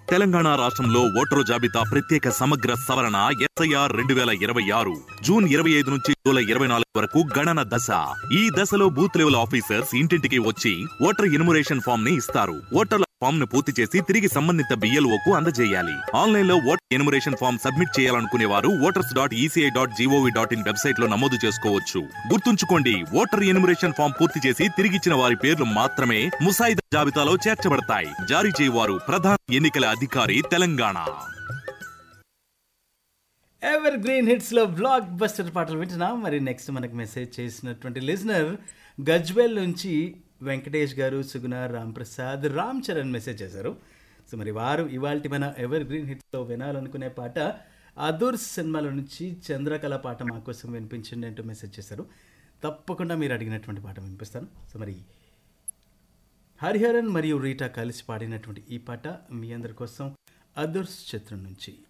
తెలంగాణ రాష్ట్రంలో ఓటరు జాబితా ప్రత్యేక సమగ్ర సవరణ ఎస్ఐఆర్ రెండు వేల ఇరవై ఆరు జూన్ ఇరవై ఐదు నుంచి జూలై ఇరవై నాలుగు వరకు గణన దశ ఈ దశలో బూత్ లెవెల్ ఆఫీసర్స్ ఇంటింటికి వచ్చి ఓటర్ ఇనుమరేషన్ ఫామ్ ని ఇస్తారు ఓటర్ల ఫామ్ ను పూర్తి చేసి తిరిగి సంబంధిత బిఎల్ఓ కు అందజేయాలి ఆన్లైన్ లో ఓటర్ ఎనుమరేషన్ ఫామ్ సబ్మిట్ చేయాలనుకునే వారు voters dot ECI dot GOV dot in website లో నమోదు చేసుకోవచ్చు గుర్తుంచుకోండి ఓటర్ ఎనుమరేషన్ ఫామ్ పూర్తి చేసి తిరిగిచ్చిన వారి పేర్లు మాత్రమే ముసాయిదా జాబితాలో చేర్చబడతాయి జారీ చేయవారు ప్రధాన ఎన్నికల అధికారి తెలంగాణ ఎవర్ గ్రీన్ హిట్స్లో బ్లాక్ బస్టర్ పాటలు వింటున్నాం మరి నెక్స్ట్ మనకు మెసేజ్ చేసినటువంటి లిజనర్ గజ్వెల్ నుంచి వెంకటేష్ గారు సుగుణ రామ్ ప్రసాద్ రామ్ చరణ్ మెసేజ్ చేశారు సో మరి వారు ఇవాళ మన ఎవర్ గ్రీన్ హిట్స్లో వినాలనుకునే పాట అదూర్ సినిమాల నుంచి చంద్రకళ పాట మా కోసం వినిపించండి అంటూ మెసేజ్ చేశారు తప్పకుండా మీరు అడిగినటువంటి పాట వినిపిస్తాను సో మరి హరిహరన్ మరియు రీటా కలిసి పాడినటువంటి ఈ పాట మీ అందరి కోసం అదుర్స్ చిత్రం నుంచి